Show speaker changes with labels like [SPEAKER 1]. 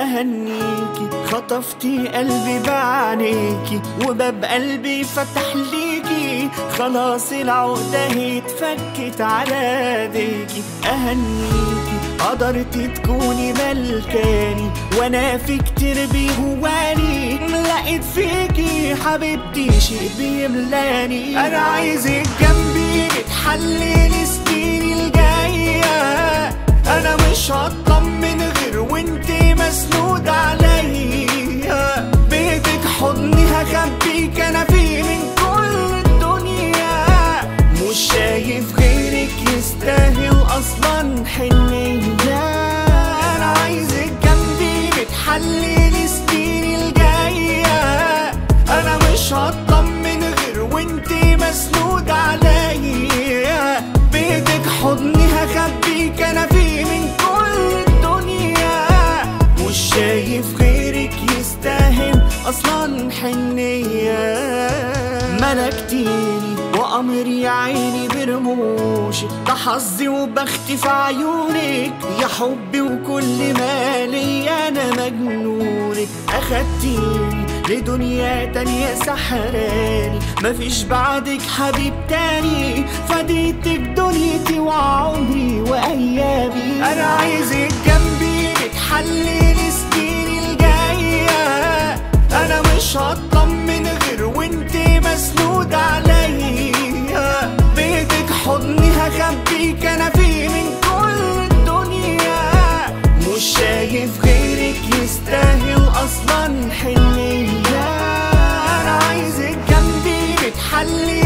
[SPEAKER 1] اهنيكي خطفتي قلبي بعينيكي وباب قلبي فتح ليكي خلاص العقدة هي اتفكت على ايديكي اهنيكي قدرتي تكوني ملكاني وانا في كتير بيهواني لقيت فيكي حبيبتي شيء بيملاني انا عايزك جنبي نتحلل سنيني الجايه انا مش هطمن غير وانت مسنود عليا بيتك حضني هخبيك انا فيه من كل الدنيا مش شايف غيرك يستاهل اصلا حنية انا عايزك جنبي بتحلل سنيني الجاية انا مش هطمن غير وانت مسنود عليا بيتك حضني هخبيك انا فيه من كل الدنيا مش شايف غيرك يستاهل اصلا حنية ملكتيني وقمري يا عيني برموشك ده حظي وبختي في عيونك يا حبي وكل مالي انا مجنونك اخدتيني لدنيا تانية سحراني مفيش بعدك حبيب تاني فديتك دنيتي وعمري وايامي انا عايزك جنبي نتحلل سنيني الجايه انا مش هطمن غير وانت مسنود عليا بيتك حضني هخبيك انا فيه من كل الدنيا مش شايف غيرك يستاهل اصلا حنية انا عايزك جنبي بتحلي